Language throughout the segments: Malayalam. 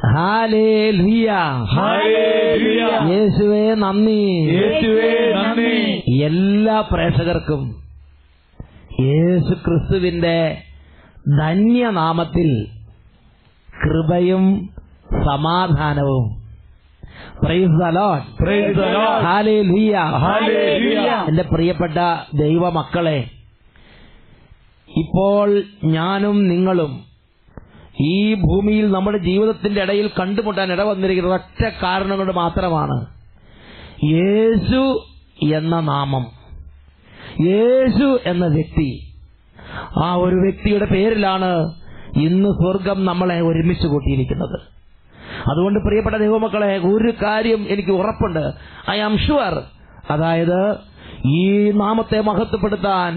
Hallelujah hallelujah. യേശുവേ നന്ദി യേശുവേ നന്ദി എല്ലാ പ്രേക്ഷകർക്കും യേശു ക്രിസ്തുവിന്റെ ധന്യനാമത്തിൽ കൃപയും സമാധാനവും praise the lord Praise the Lord. Hallelujah hallelujah. എന്റെ പ്രിയപ്പെട്ട ദൈവമക്കളെ ഇപ്പോൾ ഞാനും നിങ്ങളും ഈ ഭൂമിയിൽ നമ്മുടെ ജീവിതത്തിന്റെ ഇടയിൽ കണ്ടുമുട്ടാൻ ഇടവന്നിരിക്കുന്ന ഒറ്റ കാരണം കൊണ്ട് മാത്രമാണ് യേശു എന്ന നാമം യേശു എന്ന വ്യക്തി ആ ഒരു വ്യക്തിയുടെ പേരിലാണ് ഇന്ന് സ്വർഗം നമ്മളെ ഒരുമിച്ച് കൂട്ടിയിരിക്കുന്നത് അതുകൊണ്ട് പ്രിയപ്പെട്ട ദൈവമക്കളെ ഒരു കാര്യം എനിക്ക് ഉറപ്പുണ്ട് ഐ ആം ഷുവർ അതായത് ഈ നാമത്തെ മഹത്വപ്പെടുത്താൻ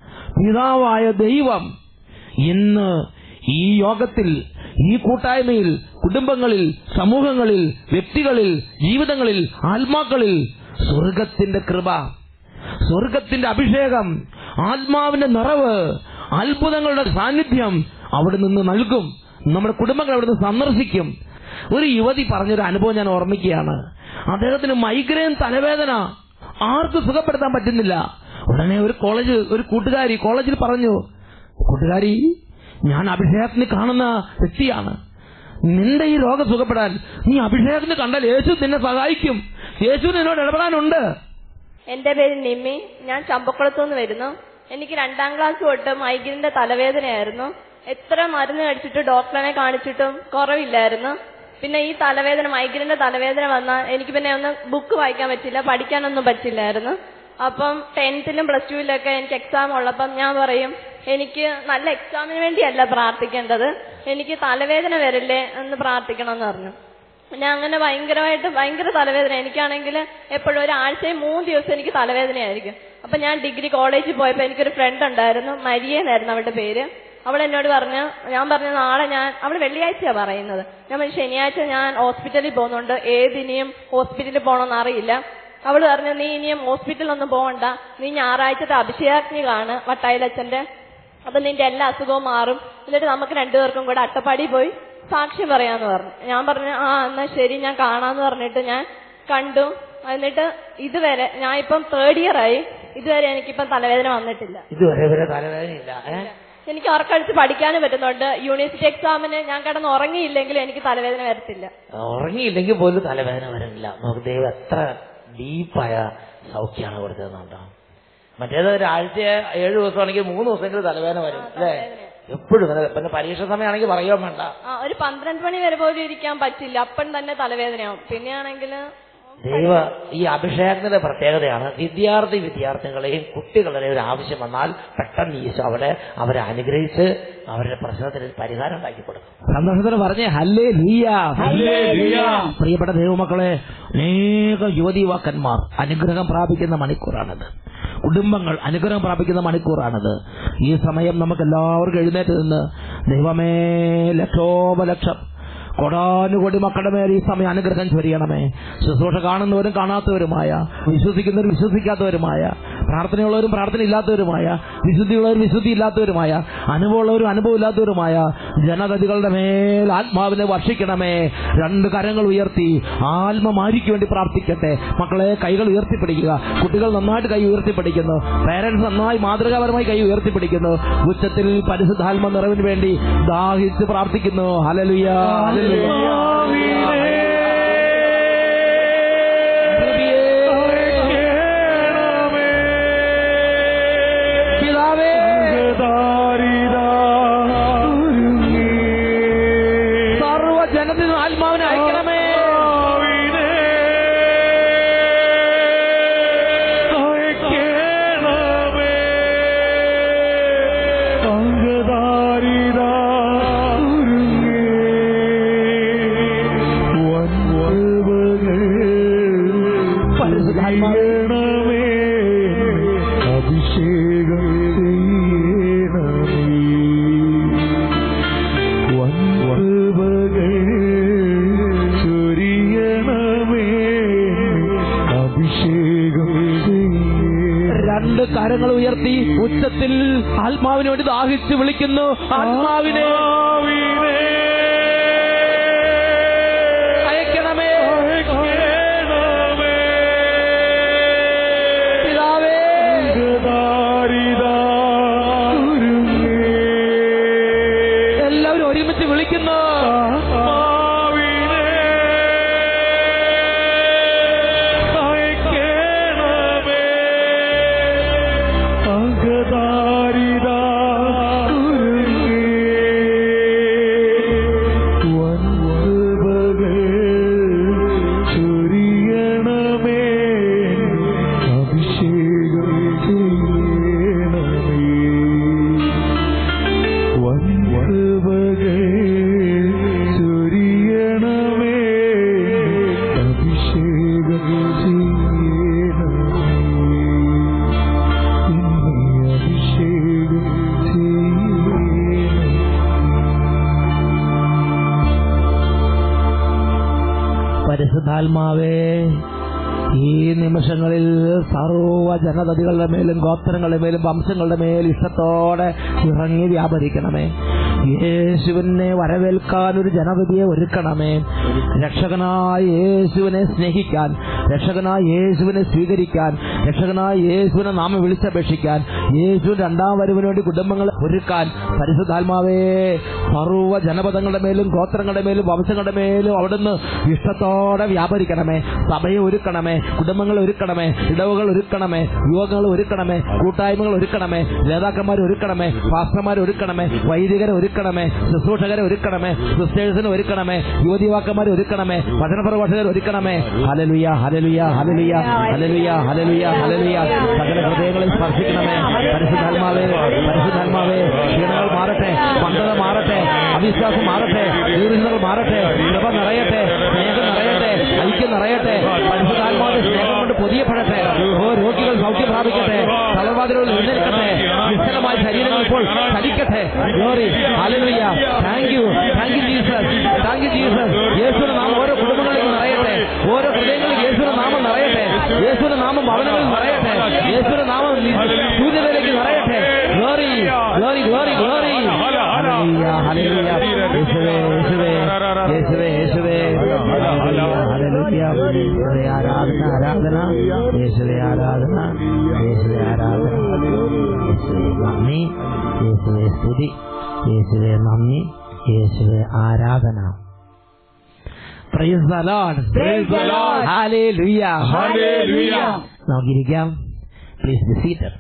പിതാവായ ദൈവം ഇന്ന് ഈ യോഗത്തിൽ ഈ കൂട്ടായ്മയിൽ കുടുംബങ്ങളിൽ സമൂഹങ്ങളിൽ വ്യക്തികളിൽ ജീവിതങ്ങളിൽ ആത്മാക്കളിൽ സ്വർഗത്തിന്റെ കൃപ സ്വർഗത്തിന്റെ അഭിഷേകം ആത്മാവിന്റെ നിറവ് അത്ഭുതങ്ങളുടെ സാന്നിധ്യം അവിടെ നിന്ന് നൽകും നമ്മുടെ കുടുംബങ്ങൾ അവിടെ നിന്ന് സന്ദർശിക്കും ഒരു യുവതി പറഞ്ഞൊരു അനുഭവം ഞാൻ ഓർമ്മിക്കുകയാണ് അദ്ദേഹത്തിന് മൈഗ്രെയിൻ തലവേദന ആർക്കും സുഖപ്പെടുത്താൻ പറ്റുന്നില്ല ഉടനെ ഒരു കോളേജ് ഒരു കൂട്ടുകാരി കോളേജിൽ പറഞ്ഞു കൂട്ടുകാരി ഞാൻ അഭിഷേകത്തിന് കാണുന്ന വ്യക്തിയാണ് നിന്റെ ഈ രോഗം സുഖപ്പെടാൻ നീ അഭിഷേകത്തിന് കണ്ടാൽ യേശു നിന്നെ സഹായിക്കും യേശു നിന്നോട് ഇടപെടാനുണ്ട് എന്റെ പേര് നിമ്മി ഞാൻ ചമ്പക്കുളത്തുനിന്ന് വരുന്നു എനിക്ക് രണ്ടാം ക്ലാസ് തൊട്ട് മൈഗ്രീന്റെ തലവേദനയായിരുന്നു എത്ര മരുന്ന് കഴിച്ചിട്ട് ഡോക്ടറിനെ കാണിച്ചിട്ടും കുറവില്ലായിരുന്നു പിന്നെ ഈ തലവേദന മൈഗ്രീന്റെ തലവേദന വന്നാൽ എനിക്ക് പിന്നെ ഒന്ന് ബുക്ക് വായിക്കാൻ പറ്റില്ല പഠിക്കാനൊന്നും പറ്റില്ലായിരുന്നു അപ്പം ടെൻത്തിലും പ്ലസ് ടുവിലൊക്കെ എനിക്ക് എക്സാം ഉള്ളപ്പം ഞാൻ പറയും എനിക്ക് നല്ല എക്സാമിന് വേണ്ടിയല്ല പ്രാർത്ഥിക്കേണ്ടത് എനിക്ക് തലവേദന വരില്ലേ എന്ന് പ്രാർത്ഥിക്കണം എന്ന് പറഞ്ഞു പിന്നെ അങ്ങനെ ഭയങ്കരമായിട്ട് ഭയങ്കര തലവേദന എനിക്കാണെങ്കിൽ എപ്പോഴും ഒരാഴ്ചയിൽ മൂന്ന് ദിവസം എനിക്ക് തലവേദനയായിരിക്കും അപ്പൊ ഞാൻ ഡിഗ്രി കോളേജിൽ പോയപ്പോ എനിക്കൊരു ഫ്രണ്ട് ഉണ്ടായിരുന്നു മരിയെന്നായിരുന്നു അവളുടെ പേര് അവൾ എന്നോട് പറഞ്ഞു ഞാൻ പറഞ്ഞു നാളെ ഞാൻ അവൾ വെള്ളിയാഴ്ചയാ പറയുന്നത് ഞാൻ പറഞ്ഞു ശനിയാഴ്ച ഞാൻ ഹോസ്പിറ്റലിൽ പോകുന്നുണ്ട് ഏതിനിയും ഹോസ്പിറ്റലിൽ പോകണമെന്ന് അറിയില്ല അവള് പറഞ്ഞു നീ ഇനിയും ഹോസ്പിറ്റലൊന്നും പോകണ്ട നീ ഞായറാഴ്ചത്തെ അഭിഷേകാഗ്നി കാണ് വട്ടായിലച്ഛന്റെ അപ്പൊ നിന്റെ എല്ലാ അസുഖവും മാറും എന്നിട്ട് നമുക്ക് രണ്ടുപേർക്കും കൂടെ അട്ടപ്പാടി പോയി സാക്ഷ്യം പറയാന്ന് പറഞ്ഞു ഞാൻ പറഞ്ഞു ആ എന്നാ ശരി ഞാൻ കാണാന്ന് പറഞ്ഞിട്ട് ഞാൻ കണ്ടു എന്നിട്ട് ഇതുവരെ ഞാൻ ഇപ്പം തേർഡ് ഇയർ ആയി ഇതുവരെ എനിക്കിപ്പം തലവേദന വന്നിട്ടില്ല ഇതുവരെ വരെ തലവേദനയില്ല ഏഹ് എനിക്ക് ഉറക്കടിച്ച് പഠിക്കാനും പറ്റുന്നുണ്ട് യൂണിവേഴ്സിറ്റി എക്സാമിന് ഞാൻ കിടന്ന് ഉറങ്ങിയില്ലെങ്കിൽ എനിക്ക് തലവേദന വരത്തില്ല ഉറങ്ങിയില്ലെങ്കിൽ പോലും തലവേദന വരില്ല നമുക്ക് ദൈവം എത്ര ഡീപ്പായ സൗഖ്യമാണ് കൊടുത്തതെന്നുണ്ടോ മറ്റേത് ഒരാഴ്ച ഏഴ് ദിവസമാണെങ്കിൽ മൂന്ന് ദിവസമെങ്കിലും തലവേദന വരും അല്ലേ എപ്പോഴും ഇങ്ങനെ പിന്നെ പരീക്ഷ സമയമാണെങ്കിൽ പറയുകയോ വേണ്ട ആ ഒരു പന്ത്രണ്ട് മണി വരെ പോലും ഇരിക്കാൻ പറ്റില്ല അപ്പം തന്നെ തലവേദനയാവും പിന്നെയാണെങ്കിൽ ദൈവ ഈ അഭിഷേകത്തിന്റെ പ്രത്യേകതയാണ് വിദ്യാർത്ഥി വിദ്യാർത്ഥികളെയും കുട്ടികളുടെയും ഒരു ആവശ്യം വന്നാൽ പെട്ടെന്ന് ഈശോ അവിടെ അവരെ അനുഗ്രഹിച്ച് അവരുടെ പ്രശ്നത്തിന് ഒരു പരിഹാരം ഉണ്ടാക്കി കൊടുക്കും സന്തോഷത്തിന് പറഞ്ഞേ ഹല്ലേ ഹല്ലേലൂയ. പ്രിയപ്പെട്ട ദൈവമക്കളെ അനേക യുവതി യുവാക്കന്മാർ അനുഗ്രഹം പ്രാപിക്കുന്ന മണിക്കൂറാണിത് കുടുംബങ്ങൾ അനുഗ്രഹം പ്രാപിക്കുന്ന മണിക്കൂറാണിത് ഈ സമയം നമുക്ക് എല്ലാവർക്കും എഴുന്നേറ്റ് നിന്ന് ദൈവമേ ലക്ഷോപലക്ഷം കൊടാനുകൊടി മക്കളുടെ മേൽ ഈ സമയം അനുഗ്രഹം ചൊരിയണമേ ശുശ്രൂഷ കാണുന്നവരും കാണാത്തവരുമായ വിശ്വസിക്കുന്നവരും വിശ്വസിക്കാത്തവരുമായ പ്രാർത്ഥനയുള്ളവരും പ്രാർത്ഥന ഇല്ലാത്തവരുമായ വിശുദ്ധിയുള്ളവരും വിശുദ്ധി ഇല്ലാത്തവരുമായ അനുഭവമുള്ളവരും അനുഭവം ഇല്ലാത്തവരുമായ ജനഗതികളുടെ മേൽ ആത്മാവിനെ വർഷിക്കണമേ രണ്ട് കരങ്ങൾ ഉയർത്തി ആത്മമാരിക്ക് വേണ്ടി പ്രാർത്ഥിക്കട്ടെ മക്കളെ കൈകൾ ഉയർത്തിപ്പിടിക്കുക കുട്ടികൾ നന്നായിട്ട് കൈ ഉയർത്തിപ്പിടിക്കുന്നു പേരൻസ് നന്നായി മാതൃകാപരമായി കൈ ഉയർത്തിപ്പിടിക്കുന്നു ഉച്ചത്തിൽ പരിശുദ്ധാത്മ നിറവിന് വേണ്ടി ദാഹിച്ച് പ്രാർത്ഥിക്കുന്നു ഹലലുയ ഹലലുയ പിതാവേ സർവ ജനത്തിനും ആത്മാവിനെ അയക്കണമേ പരിശുദ്ധാത്മാവേ അഭിഷേകം ചെയ്യണമേ വൻവകൾ ചൊരിയണമേ അഭിഷേകം ചെയ്യണമേ രണ്ട് കരങ്ങൾ ഉയർത്തി ഉച്ചത്തിൽ ആത്മാവിന് വേണ്ടി ദാഹിച്ച് വിളിക്കുന്നു ആത്മാവിനെ വിളിക്കുന്നു ആത്മാവിനെ അയക്കണമേ. അകതാരിതാ കുരുങ്ങി. വൻകൃപകൾ ചൊരിയണമേ. അഭിഷേകം ചെയ്യണമേ വൻകൃപകൾ ചൊരിയണമേ അഭിഷേകം ചെയ്യണമേ ഇനി അഭിഷേകം ചെയ്യണമേ പരിശുദ്ധാത്മാവേ ഈ നിമിഷങ്ങളിൽ സർവ്വ ജനതകളുടെ മേലും ഗോത്രങ്ങളുടെ മേലും വംശങ്ങളുടെ മേൽ ഇഷ്ടത്തോടെ ഇറങ്ങി വ്യാപരിക്കണമേ യേശുവിനെ വരവേൽക്കാൻ ഒരു ജനതയെ ഒരുക്കണമേ രക്ഷകനായ യേശുവിനെ സ്നേഹിക്കാൻ രക്ഷകനായ യേശുവിനെ സ്വീകരിക്കാൻ രക്ഷകനായ യേശുവിനെ നാമം വിളിച്ചപേക്ഷിക്കാൻ യേശു രണ്ടാം വരവിന് വേണ്ടി കുടുംബങ്ങളെ ഒരുക്കാൻ പരിശുദ്ധാത്മാവേ സർവ്വ ജനപദങ്ങളുടെ മേലും ഗോത്രങ്ങളുടെ മേലും വംശങ്ങളുടെ മേലും അവിടുന്ന് ഇഷ്ടത്തോടെ വ്യാപരിക്കണമേ സഭയെ ഒരുക്കണമേ കുടുംബങ്ങൾ ഒരുക്കണമേ ഇടവുകൾ ഒരുക്കണമേ യുവകങ്ങൾ ഒരുക്കണമേ കൂട്ടായ്മകൾ ഒരുക്കണമേ നേതാക്കന്മാർ ഒരുക്കണമേ പാസ്റ്റർമാർ ഒരുക്കണമേ വൈദികരെ ഒരുക്കണമേ ശുശ്രൂഷകരെ ഒരുക്കണമേ സിസ്റ്റേഴ്സിനെ ഒരുക്കണമേ യുവതിവാക്കന്മാരെ ഒരുക്കണമേ വചനപ്രഭാഷകർ ഒരുക്കണമേ ഹലലുയ ഹലലുയ ഹലലുയ ഹലലുയ ഹലലുയ ഹലലുയ സകല ഹൃദയങ്ങളിൽ സ്പർശിക്കണമേ പരിശുദ്ധാത്മാവേ പരിശുദ്ധാത്മാവേ ക്ഷീണങ്ങൾ മാറട്ടെ മന്ദത മാറട്ടെ അവിശ്വാസം മാറട്ടെ ദീർഘങ്ങൾ മാറട്ടെ കൃപ നിറയട്ടെ സ്നേഹം നിറയട്ടെ ഐക്യം നിറയട്ടെ പരിശുദ്ധാത്മാവിന്റെ സ്നേഹം കൊണ്ട് പൊതിയപ്പെടട്ടെ ഓ രോഗികൾ സൗഖ്യം പ്രാപിക്കട്ടെ തളർവാതിലുകൾ എഴുന്നേൽക്കട്ടെ നിശ്ചലമായ ശരീരങ്ങൾ ഇപ്പോൾ ചലിക്കട്ടെ glory hallelujah thank you thank you Jesus thank you Jesus യേശുവിന്റെ നാമം ഓരോ കുടുംബങ്ങളിലും നിറയട്ടെ ഓരോ ഹൃദയങ്ങളിലും യേശുവിന്റെ നാമം നിറയട്ടെ യേശുവിന്റെ നാമം ഭവനങ്ങളിൽ നിറയട്ടെ യേശുവിന്റെ നാമം സൂര്യതയിലേക്ക് നിറയട്ടെ glory glory glory glory hallelujah hallelujah യേശുവേ യേശുവേ യേശുവേ യേശുവേ ഹല്ലേലൂയ ഹല്ലേലൂയ യേശുവേ ആരാധന ആരാധന യേശുവേ ആരാധന യേശുവേ ആരാധന യേശുവേ നന്ദി യേശുവേ സ്തുതി യേശുവേ നന്ദി യേശുവേ ആരാധന Praise the Lord. Praise the Lord. Hallelujah. Hallelujah. നമുക്കിരിക്കാം പ്ലീസ് ബി സീറ്റഡ്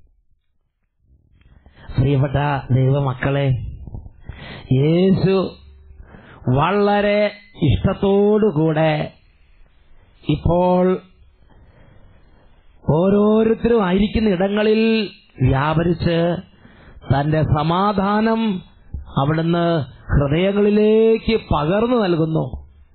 പ്രിയപ്പെട്ട ദൈവമക്കളെ യേശു വളരെ ഇഷ്ടത്തോടുകൂടെ ഇപ്പോൾ ഓരോരുത്തരും ആയിരിക്കുന്ന ഇടങ്ങളിൽ വ്യാപരിച്ച് തന്റെ സമാധാനം അവിടുന്ന് ഹൃദയങ്ങളിലേക്ക് പകർന്നു നൽകുന്നു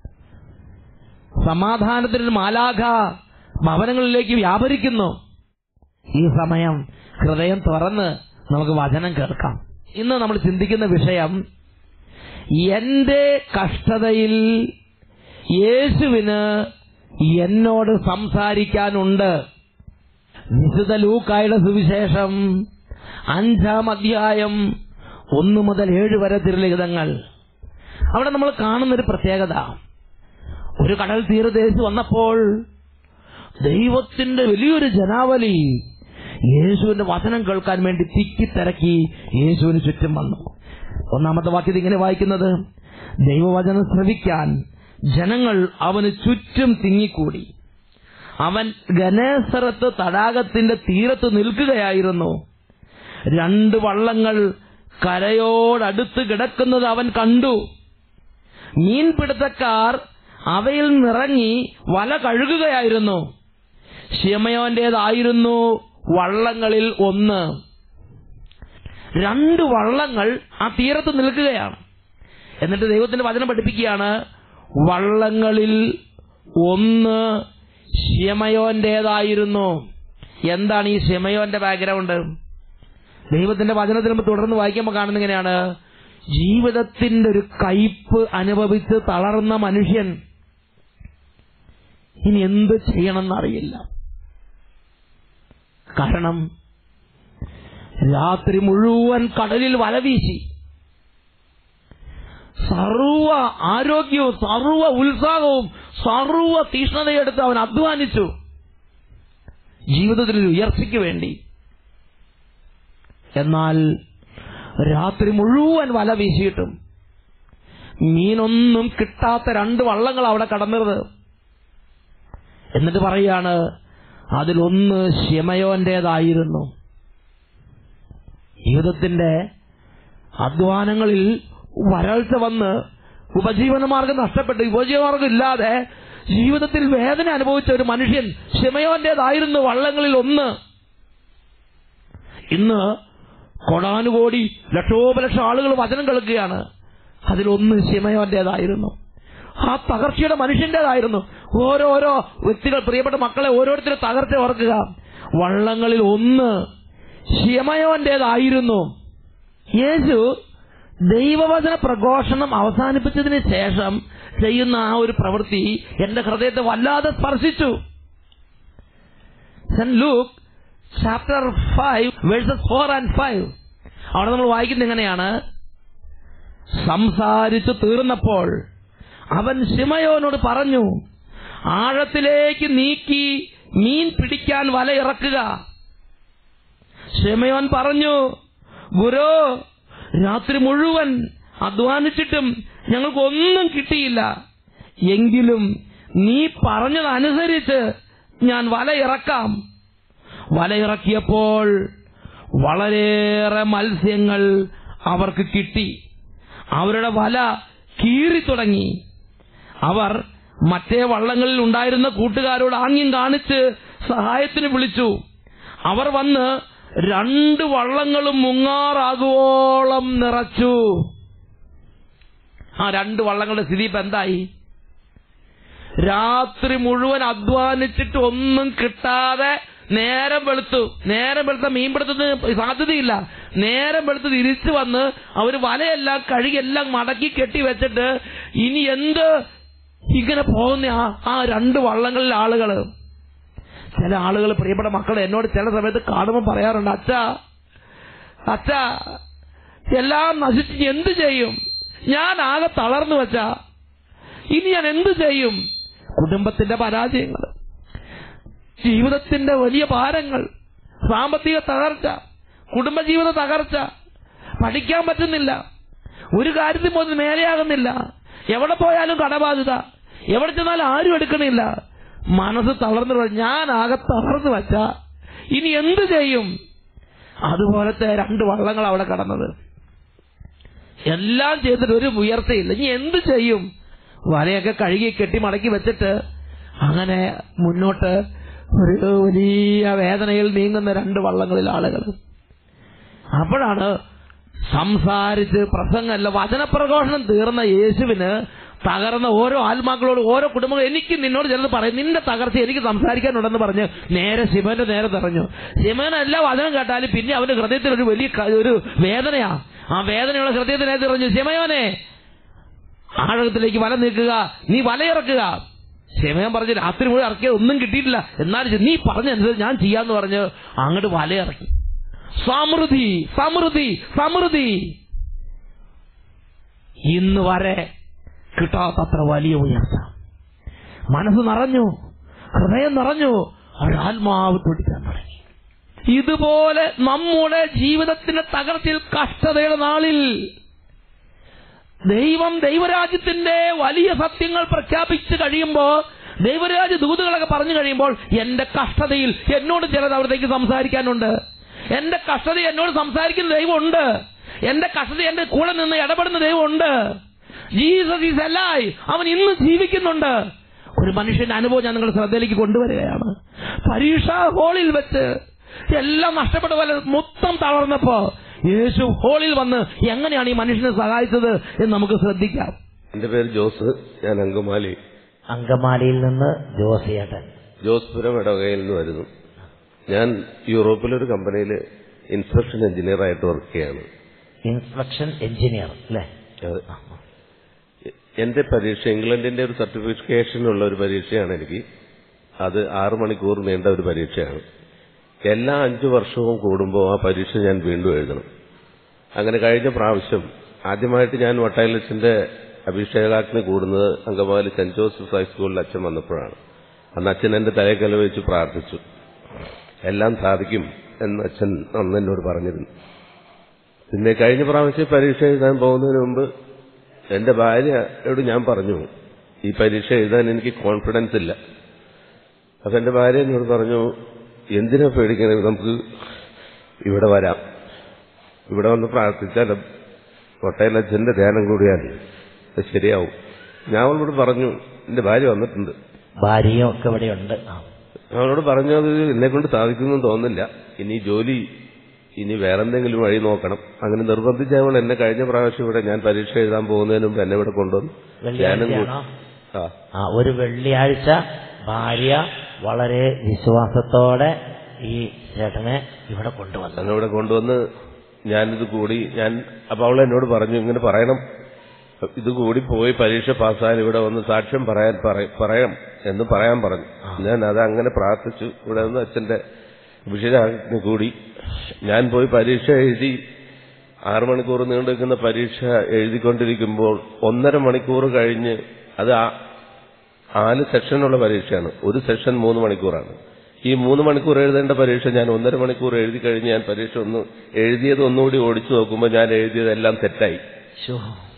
സമാധാനത്തിന് മാലാഖ ഭവനങ്ങളിലേക്ക് വ്യാപരിക്കുന്നു ഈ സമയം ഹൃദയം തുറന്ന് നമുക്ക് വചനം കേൾക്കാം ഇന്ന് നമ്മൾ ചിന്തിക്കുന്ന വിഷയം എന്റെ കഷ്ടതയിൽ യേശുവിന് എന്നോട് സംസാരിക്കാനുണ്ട് വിശുദ്ധ ലൂക്കായുടെ സുവിശേഷം അഞ്ചാം അധ്യായം ഒന്ന് മുതൽ ഏഴ് വരെ തിരുലിഖിതങ്ങൾ അവിടെ നമ്മൾ കാണുന്നൊരു പ്രത്യേകത ഒരു കടൽ തീരദേശ് വന്നപ്പോൾ ദൈവത്തിന്റെ വലിയൊരു ജനാവലി യേശുവിന്റെ വചനം കേൾക്കാൻ വേണ്ടി തിക്കിത്തിരക്കി യേശുവിന് ചുറ്റും വന്നു ഒന്നാമത്തെ വാക്യത്തിൽ ഇങ്ങനെ വായിക്കുന്നത് ദൈവവചനം ശ്രവിക്കാൻ ജനങ്ങൾ അവന് ചുറ്റും തിങ്ങിക്കൂടി അവൻ ഗനേസറത്ത് തടാകത്തിന്റെ തീരത്ത് നിൽക്കുകയായിരുന്നു രണ്ട് വള്ളങ്ങൾ കരയോടടുത്ത് കിടക്കുന്നത് അവൻ കണ്ടു മീൻപിടുത്തക്കാർ അവയിൽ നിറങ്ങി വല കഴുകുകയായിരുന്നു ഷിമയോന്റേതായിരുന്നു വള്ളങ്ങളിൽ ഒന്ന് രണ്ട് വള്ളങ്ങൾ ആ തീരത്ത് നിൽക്കുകയാണ് എന്നിട്ട് ദൈവത്തിന്റെ വചനം പഠിപ്പിക്കുകയാണ് വള്ളങ്ങളിൽ ഒന്ന് ഷിമയോന്റേതായിരുന്നു എന്താണ് ഈ ഷിമയോന്റെ ബാക്ക്ഗ്രൗണ്ട് ദൈവത്തിന്റെ വചനത്തിൽ നമ്മൾ തുടർന്ന് വായിക്കുമ്പോൾ കാണുന്ന ഇങ്ങനെയാണ് ജീവിതത്തിന്റെ ഒരു കയ്പ് അനുഭവിച്ച് തളർന്ന മനുഷ്യൻ ഇനി എന്ത് ചെയ്യണമെന്നറിയില്ല കാരണം രാത്രി മുഴുവൻ കടലിൽ വലവീശി സർവ ആരോഗ്യവും സർവ ഉത്സാഹവും സർവ തീഷ്ണതയെടുത്ത് അവൻ അധ്വാനിച്ചു ജീവിതത്തിൽ ഒരു ഉയർച്ചയ്ക്ക് വേണ്ടി എന്നാൽ രാത്രി മുഴുവൻ വല വീശിയിട്ടും മീനൊന്നും കിട്ടാത്ത രണ്ട് വള്ളങ്ങൾ അവിടെ കടന്നത് എന്നിട്ട് പറയാണ് അതിലൊന്ന് ശിമയോന്റേതായിരുന്നു ജീവിതത്തിന്റെ അധ്വാനങ്ങളിൽ വരൾച്ച വന്ന് ഉപജീവനമാർഗം നഷ്ടപ്പെട്ട് ഉപജീവനമാർഗം ഇല്ലാതെ ജീവിതത്തിൽ വേദന അനുഭവിച്ച ഒരു മനുഷ്യൻ ഷിമയോന്റേതായിരുന്നു വള്ളങ്ങളിൽ ഒന്ന് ഇന്ന് കൊടാനുകോടി ലക്ഷോപലക്ഷം ആളുകൾ വചനം കേൾക്കുകയാണ് അതിലൊന്ന് ശിമയോന്റേതായിരുന്നു ആ തകർച്ചയുടെ മനുഷ്യന്റേതായിരുന്നു ഓരോരോ വ്യക്തികൾ പ്രിയപ്പെട്ട മക്കളെ ഓരോരുത്തരും തകർച്ച ഓർക്കുക വള്ളങ്ങളിൽ ഒന്ന് ശിമയോന്റേതായിരുന്നു യേശു ദൈവവചന പ്രഘോഷണം അവസാനിപ്പിച്ചതിന് ശേഷം ചെയ്യുന്ന ആ ഒരു പ്രവൃത്തി എന്റെ ഹൃദയത്തെ വല്ലാതെ സ്പർശിച്ചു Saint Luke chapter five verses four and five അവിടെ നമ്മൾ വായിക്കുന്നത് എങ്ങനെയാണ് സംസാരിച്ചു തീർന്നപ്പോൾ അവൻ ശിമയോനോട് പറഞ്ഞു ആഴത്തിലേക്ക് നീക്കി മീൻ പിടിക്കാൻ വല ഇറക്കുക ഷിമയോൻ പറഞ്ഞു ഗുരു രാത്രി മുഴുവൻ അധ്വാനിച്ചിട്ടും ഞങ്ങൾക്കൊന്നും കിട്ടിയില്ല എങ്കിലും നീ പറഞ്ഞതനുസരിച്ച് ഞാൻ വല ഇറക്കാം വല ഇറക്കിയപ്പോൾ വളരെയേറെ മത്സ്യങ്ങൾ അവർക്ക് കിട്ടി അവരുടെ വല കീറി തുടങ്ങി അവർ മറ്റേ വള്ളങ്ങളിൽ ഉണ്ടായിരുന്ന കൂട്ടുകാരോട് ആംഗ്യം കാണിച്ച് സഹായത്തിന് വിളിച്ചു അവർ വന്ന് രണ്ട് വള്ളങ്ങളും മുങ്ങാറാകുവോളം നിറച്ചു ആ രണ്ട് വള്ളങ്ങളുടെ സ്ഥിതി ഇപ്പൊ എന്തായി രാത്രി മുഴുവൻ അധ്വാനിച്ചിട്ട് ഒന്നും കിട്ടാതെ നേരം വെളുത്തു നേരം വെളുത്ത മീൻപിടുത്തത്തിന് സാധ്യതയില്ല നേരം വെളുത്ത് തിരിച്ചു വന്ന് അവര് വലയെല്ലാം കഴുകിയെല്ലാം മടക്കി കെട്ടി വെച്ചിട്ട് ഇനി എന്ത് ഇങ്ങനെ പോകുന്ന ആ ആ രണ്ട് വള്ളങ്ങളിലെ ആളുകള് ചില ആളുകൾ പ്രിയപ്പെട്ട മക്കൾ എന്നോട് ചില സമയത്ത് കാണുമ്പോൾ പറയാറുണ്ട് അച്ഛാ അച്ഛാ എല്ലാം നശിച്ച് ഇനി എന്ത് ചെയ്യും ഞാൻ ആകെ തളർന്നു വച്ചാ ഇനി ഞാൻ എന്ത് ചെയ്യും കുടുംബത്തിന്റെ പരാജയങ്ങൾ ജീവിതത്തിന്റെ വലിയ ഭാരങ്ങൾ സാമ്പത്തിക തകർച്ച കുടുംബജീവിത തകർച്ച പഠിക്കാൻ പറ്റുന്നില്ല ഒരു കാര്യത്തിൽ പോലും മേലെയാകുന്നില്ല എവിടെ പോയാലും കടബാധിത എവിടെ ചെന്നാലും ആരും എടുക്കണില്ല മനസ്സ് തളർന്നു പോയി. ഞാൻ ആകെ തളർന്നു വച്ച ഇനി എന്ത് ചെയ്യും അതുപോലത്തെ രണ്ട് വള്ളങ്ങൾ അവിടെ കടന്നത് എല്ലാം ചെയ്തിട്ട് ഒരു ഉയർച്ചയില്ല ഇനി എന്ത് ചെയ്യും വലയൊക്കെ കഴുകി കെട്ടി മടക്കി വെച്ചിട്ട് അങ്ങനെ മുന്നോട്ട് ഒരു വലിയ വേദനയിൽ നീങ്ങുന്ന രണ്ട് വള്ളങ്ങളിൽ ആളുകൾ അപ്പോഴാണ് സംസാരിച്ച് പ്രസംഗമല്ല വചനപ്രഘോഷണം തീർന്ന യേശുവിന് തകർന്ന ഓരോ ആത്മാക്കളോട് ഓരോ കുടുംബങ്ങൾ എനിക്ക് നിന്നോട് ചിലത് പറയും നിന്റെ തകർച്ച എനിക്ക് സംസാരിക്കാനുണ്ടെന്ന് പറഞ്ഞ് നേരെ ശിവന്റെ നേരെ തെറഞ്ഞു ശിവൻ എല്ലാ വചനം കേട്ടാലും പിന്നെ അവന്റെ ഹൃദയത്തിൽ ഒരു വലിയ ക- ഒരു വേദനയാ ആ വേദനയുള്ള ഹൃദയത്തിനെ തെറഞ്ഞു ശിമയോനെ ആഴത്തിലേക്ക് വല നീക്കുക നീ വലയിറക്കുക ശിമയൻ പറഞ്ഞു രാത്രി മുഴുവൻ ഇറക്കിയത് ഒന്നും കിട്ടിയിട്ടില്ല എന്നാലും നീ പറഞ്ഞനുസരിച്ച് ഞാൻ ചെയ്യാന്ന് പറഞ്ഞ് അങ്ങോട്ട് വലയിറക്കി സമൃദ്ധി സമൃദ്ധി സമൃദ്ധി ഇന്ന് വരെ കിട്ടാത്തത്ര വലിയ ഉയർച്ച മനസ്സ് നിറഞ്ഞു ഹൃദയം നിറഞ്ഞു ഒരാത്മാവ് തുടിക്കാൻ തുടങ്ങി ഇതുപോലെ നമ്മുടെ ജീവിതത്തിന്റെ തകർച്ചയിൽ കഷ്ടതയുടെ നാളിൽ ദൈവം ദൈവരാജ്യത്തിന്റെ വലിയ സത്യങ്ങൾ പ്രഖ്യാപിച്ചു കഴിയുമ്പോ ദൈവരാജ്യ ദൂതുകളൊക്കെ പറഞ്ഞു കഴിയുമ്പോൾ എന്റെ കഷ്ടതയിൽ എന്നോട് ചിലത് അവിടത്തേക്ക് സംസാരിക്കാനുണ്ട് എന്റെ കഷ്ടത എന്നോട് സംസാരിക്കുന്ന ദൈവമുണ്ട് എന്റെ കഷ്ടത എന്റെ കൂടെ നിന്ന് ഇടപെടുന്ന ദൈവമുണ്ട് ജീസസ് ഈസ് അല്ലായി അവൻ ഇന്ന് ജീവിക്കുന്നുണ്ട് ഒരു മനുഷ്യന്റെ അനുഭവം ഞാൻ നിങ്ങളുടെ ശ്രദ്ധയിലേക്ക് കൊണ്ടുവരികയാണ് പരീക്ഷാ ഹോളിൽ വെച്ച് എല്ലാം നഷ്ടപ്പെട്ട പോലെ മൊത്തം തളർന്നപ്പോ യേശു ഹോളിൽ വന്ന് എങ്ങനെയാണ് ഈ മനുഷ്യനെ സഹായിച്ചത് എന്ന് നമുക്ക് ശ്രദ്ധിക്കാം എന്റെ പേര് ജോസ് ഞാൻ അങ്കമാലി അങ്കമാലിയിൽ നിന്ന് ജോസിയേട്ടൻ ജോസ്പുരം ഇടവകയിൽ നിന്ന് വരുന്നു ഞാൻ യൂറോപ്പിലൊരു കമ്പനിയിൽ ഇൻസ്പെക്ഷൻ എഞ്ചിനീയർ ആയിട്ട് വർക്ക് ചെയ്യാണ് ഇൻസ്പെക്ഷൻ എഞ്ചിനീയർ അല്ലേ അത് എന്റെ പരീക്ഷ ഇംഗ്ലണ്ടിന്റെ ഒരു സർട്ടിഫിക്കേഷനുള്ള ഒരു പരീക്ഷയാണ് എനിക്ക് അത് ആറു മണിക്കൂർ നീണ്ട ഒരു പരീക്ഷയാണ് എല്ലാ അഞ്ചു വർഷവും കൂടുമ്പോൾ ആ പരീക്ഷ ഞാൻ വീണ്ടും എഴുതണം അങ്ങനെ കഴിഞ്ഞ പ്രാവശ്യം ആദ്യമായിട്ട് ഞാൻ വട്ടൈലസിന്റെ അഭിഷേകാഗ്നി കൂടുന്നത് അങ്കമാലി സെന്റ് ജോസഫ് ഹൈസ്കൂളിൽ അച്ഛൻ വന്നപ്പോഴാണ് അന്ന് അച്ഛൻ എന്റെ തലക്കല വെച്ച് പ്രാർത്ഥിച്ചു എല്ലാം സാധിക്കും എന്ന് അച്ഛൻ അന്ന് എന്നോട് പറഞ്ഞിരുന്നു പിന്നെ കഴിഞ്ഞ പ്രാവശ്യം പരീക്ഷ എഴുതാൻ പോകുന്നതിന് മുമ്പ് എന്റെ ഭാര്യയോട് ഞാൻ പറഞ്ഞു ഈ പരീക്ഷ എഴുതാൻ എനിക്ക് കോൺഫിഡൻസ് ഇല്ല അപ്പൊ എന്റെ ഭാര്യ എന്നോട് പറഞ്ഞു എന്തിനാ പേടിക്കണത് നമുക്ക് ഇവിടെ വരാം ഇവിടെ വന്ന് പ്രാർത്ഥിച്ചാലും കൊട്ടയിലച്ഛന്റെ ധ്യാനം കൂടിയാൽ അത് ശരിയാവും ഞാൻ അവളോട് പറഞ്ഞു എന്റെ ഭാര്യ വന്നിട്ടുണ്ട് ഭാര്യയും ഒക്കെ ഇവിടെയുണ്ട് ആ. അവളോട് പറഞ്ഞു അത് എന്നെ കൊണ്ട് സാധിക്കുമെന്ന് തോന്നുന്നില്ല ഇനി ജോലി ഇനി വേറെന്തെങ്കിലും വഴി നോക്കണം അങ്ങനെ നിർബന്ധിച്ച അവൾ എന്നെ കഴിഞ്ഞ പ്രാവശ്യം ഇവിടെ ഞാൻ പരീക്ഷ എഴുതാൻ പോകുന്നതിന് മുമ്പ് എന്നെ ഇവിടെ കൊണ്ടുവന്നു ധ്യാനം കൂടി വെള്ളിയാഴ്ചയാണോ ആ ആ ഒരു വെള്ളിയാഴ്ച ഭാര്യ വളരെ വിശ്വാസത്തോടെ ഈ ചേട്ടനെ ഇവിടെ കൊണ്ടുവന്നു എന്നെ ഇവിടെ കൊണ്ടുവന്ന് ഞാനിത് കൂടി ഞാൻ അപ്പൊ അവൾ എന്നോട് പറഞ്ഞു ഇങ്ങനെ പറയണം ഇത് കൂടി പോയി പരീക്ഷ പാസ്സായാൽ ഇവിടെ വന്ന് സാക്ഷ്യം പറയാൻ പറ- പറയാം എന്ന് പറയാൻ പറഞ്ഞു ഞാൻ അത് അങ്ങനെ പ്രാർത്ഥിച്ചു ഇവിടെ നിന്ന് അച്ഛന്റെ വിഷയാഗ്നി കൂടി ഞാൻ പോയി പരീക്ഷ എഴുതി ആറു മണിക്കൂർ നീണ്ടു നിൽക്കുന്ന പരീക്ഷ എഴുതിക്കൊണ്ടിരിക്കുമ്പോൾ ഒന്നര മണിക്കൂർ കഴിഞ്ഞ് അത് ആ- നാല് സെക്ഷനുള്ള പരീക്ഷയാണ് ഒരു സെക്ഷൻ മൂന്ന് മണിക്കൂറാണ് ഈ മൂന്ന് മണിക്കൂർ എഴുതേണ്ട പരീക്ഷ ഞാൻ ഒന്നര മണിക്കൂർ എഴുതി കഴിഞ്ഞ് ഞാൻ പരീക്ഷ ഒന്ന് എഴുതിയത് ഒന്നുകൂടി ഓടിച്ചു നോക്കുമ്പോൾ ഞാൻ എഴുതിയതെല്ലാം തെറ്റായി ശോ.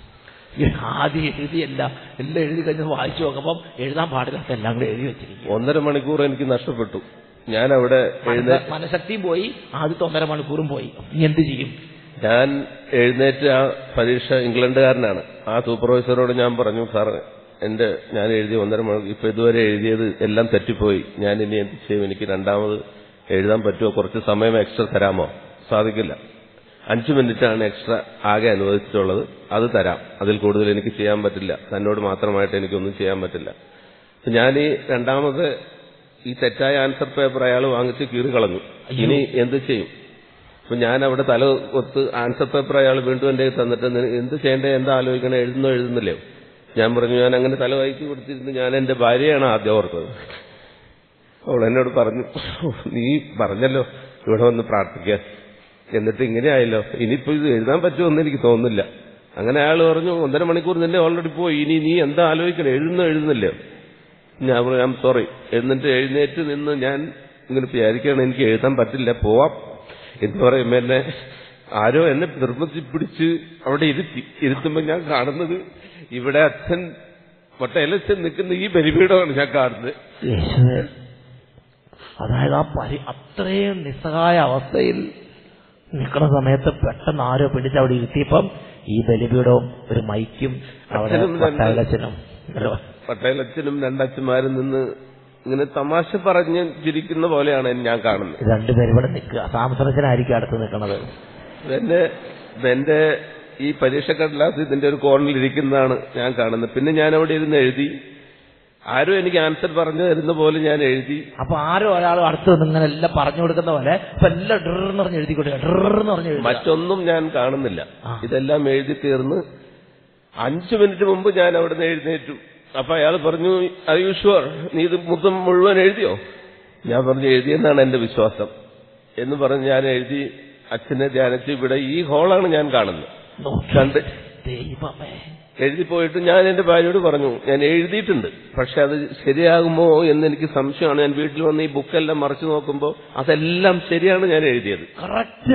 ഈ ആദ്യം എഴുതിയല്ല എല്ലാം എഴുതി കഴിഞ്ഞ് വായിച്ചു നോക്കുമ്പം എഴുതാൻ പാടില്ലാത്ത എല്ലാം കൂടെ എഴുതി വെച്ചിരിക്കും ഒന്നര മണിക്കൂർ എനിക്ക് നഷ്ടപ്പെട്ടു ഞാൻ അവിടെ എഴുന്നേ മനഃശക്തിയും പോയി ആദ്യത്തെ ഒന്നര മണിക്കൂറും പോയി ഇനി എന്ത് ചെയ്യും ഞാൻ എഴുന്നേറ്റ് ആ പരീക്ഷ ഇംഗ്ലണ്ടുകാരനാണ് ആ സൂപ്പർവൈസറോട് ഞാൻ പറഞ്ഞു സാർ എന്റെ ഞാൻ എഴുതിയ ഒന്നര മണിക്കൂർ ഇപ്പൊ ഇതുവരെ എഴുതിയത് എല്ലാം തെറ്റിപ്പോയി ഞാൻ ഇനി എന്ത് ചെയ്യും എനിക്ക് രണ്ടാമത് എഴുതാൻ പറ്റുമോ കുറച്ച് സമയം എക്സ്ട്രാ തരാമോ സാധിക്കില്ല അഞ്ചു മിനിറ്റാണ് എക്സ്ട്രാ ആകെ അനുവദിച്ചിട്ടുള്ളത് അത് തരാം അതിൽ കൂടുതൽ എനിക്ക് ചെയ്യാൻ പറ്റില്ല തന്നോട് മാത്രമായിട്ട് എനിക്കൊന്നും ചെയ്യാൻ പറ്റില്ല അപ്പൊ ഞാൻ ഈ രണ്ടാമത് ഈ തെറ്റായ ആൻസർ പേപ്പർ അയാൾ വാങ്ങിച്ച് കീറി കളഞ്ഞു ഇനി എന്ത് ചെയ്യും അപ്പൊ ഞാൻ അവിടെ തല ഒത്ത് ആൻസർ പേപ്പർ അയാൾ വീണ്ടും എന്റെ കയ്യിൽ തന്നിട്ട് "നിന- എന്ത് ചെയ്യേണ്ടേ എന്താ ആലോചിക്കണേ എഴുതുന്നോ എഴുതുന്നില്ലയോ ഞാൻ പറഞ്ഞു ഞാൻ അങ്ങനെ തല വായിച്ചു കൊടുത്തിരുന്നു ഞാൻ എന്റെ ഭാര്യയാണ് ആദ്യം ഓർത്തത് അവൾ എന്നോട് പറഞ്ഞു നീ പറഞ്ഞല്ലോ ഇവിടെ വന്ന് പ്രാർത്ഥിക്കാൻ എന്നിട്ട് ഇങ്ങനെ ആയല്ലോ ഇനിയിപ്പോ ഇത് എഴുതാൻ പറ്റുമെന്ന് എനിക്ക് തോന്നുന്നില്ല അങ്ങനെ അയാൾ പറഞ്ഞു ഒന്നര മണിക്കൂർ നിന്നെ ഓൾറെഡി പോയി ഇനി നീ എന്താ ആലോചിക്കണേ എഴുതുന്നോ എഴുതുന്നില്ലയോ ഞാൻ പറഞ്ഞു ഐം സോറി എന്നിട്ട് എഴുന്നേറ്റ് നിന്ന് ഞാൻ ഇങ്ങനെ വിചാരിക്കുകയാണ് എനിക്ക് എഴുതാൻ പറ്റില്ല പോവാം എന്ന് പറയുമ്പോ എന്നെ ആരോ എന്നെ നിർബന്ധിച്ച് പിടിച്ച് അവിടെ ഇരുത്തി ഇരുത്തുമ്പോ ഞാൻ കാണുന്നത് ഇവിടെ അച്ഛൻ വട്ടയലച്ഛൻ നിൽക്കുന്ന ഈ ബലിപീഠമാണ് ഞാൻ കാണുന്നത് യേശുവേ അതായത് ആ പരി അത്രയും നിസ്സഹായ അവസ്ഥയിൽ നിൽക്കുന്ന സമയത്ത് പെട്ടെന്ന് ആരോ പിടിച്ച് അവിടെ ഇരുത്തിയപ്പം ഈ ബലിപീഠവും ഒരു മൈക്കും അവിടെ അച്ഛനും രണ്ട് പട്ടാളച്ചനും പട്ടേലച്ഛനും രണ്ടച്ഛന്മാരും നിന്ന് ഇങ്ങനെ തമാശ പറഞ്ഞ് ചിരിക്കുന്ന പോലെയാണ് ഞാൻ കാണുന്നത് രണ്ടുപേരും ഇവിടെ നിൽക്കുക സാംസണച്ചനായിരിക്കും അടുത്ത് നിൽക്കുന്നത് എന്റെ എന്റെ ഈ പരീക്ഷ കടലാസ് ഇതിന്റെ ഒരു കോർണറിൽ ഇരിക്കുന്നതാണ് ഞാൻ കാണുന്നത് പിന്നെ ഞാൻ അവിടെ ഇരുന്ന് എഴുതി ആരും എനിക്ക് ആൻസർ പറഞ്ഞു തരുന്ന പോലെ ഞാൻ എഴുതി അപ്പൊ ആരോ ഒരാളും അടുത്ത് നിന്ന് ഇങ്ങനെ എല്ലാം പറഞ്ഞു കൊടുക്കുന്ന പോലെ ഇപ്പൊ എല്ലാം ഡ്രെന്ന് പറഞ്ഞ് എഴുതി കൊടുക്കുക ഡ്രെന്ന് പറഞ്ഞ് എഴുതുക. മറ്റൊന്നും ഞാൻ കാണുന്നില്ല ആ. ഇതെല്ലാം എഴുതി തീർന്ന് അഞ്ചു മിനിറ്റ് മുമ്പ് ഞാൻ അവിടെ നിന്ന് എഴുന്നേറ്റു അപ്പൊ അയാൾ പറഞ്ഞു ഷുവർ നീ ഇത് മൊത്തം മുഴുവൻ എഴുതിയോ ഞാൻ പറഞ്ഞു എഴുതിയെന്നാണ് എന്റെ വിശ്വാസം എന്ന് പറഞ്ഞ് ഞാൻ എഴുതി അച്ഛനെ ധ്യാനിച്ച് ഇവിടെ ഈ ഹോളാണ് ഞാൻ കാണുന്നത് നോക്കി. കണ്ട് ദൈവമേ എഴുതി പോയിട്ട് ഞാൻ എന്റെ ഭാര്യയോട് പറഞ്ഞു ഞാൻ എഴുതിയിട്ടുണ്ട് പക്ഷെ അത് ശരിയാകുമോ എന്ന് എനിക്ക് സംശയമാണ് ഞാൻ വീട്ടിൽ വന്ന് ഈ ബുക്കെല്ലാം മറിച്ചു നോക്കുമ്പോൾ അതെല്ലാം ശരിയാണ് ഞാൻ എഴുതിയത് കറക്റ്റ്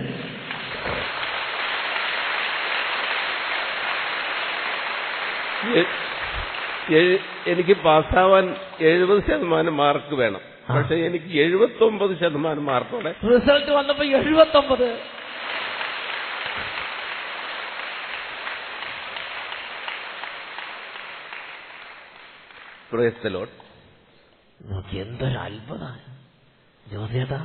എ- എ- എനിക്ക് പാസ്സാവാൻ എഴുപത് ശതമാനം മാർക്ക് വേണം പക്ഷെ എനിക്ക് എഴുപത്തി ഒമ്പത് ശതമാനം മാർക്കോടെ റിസൾട്ട് വന്നപ്പോ എഴുപത്തി ഒമ്പത് പ്രയസ്തലോട്ട് നോക്കി എന്തൊരു അത്ഭുത ജോസിയേട്ടാ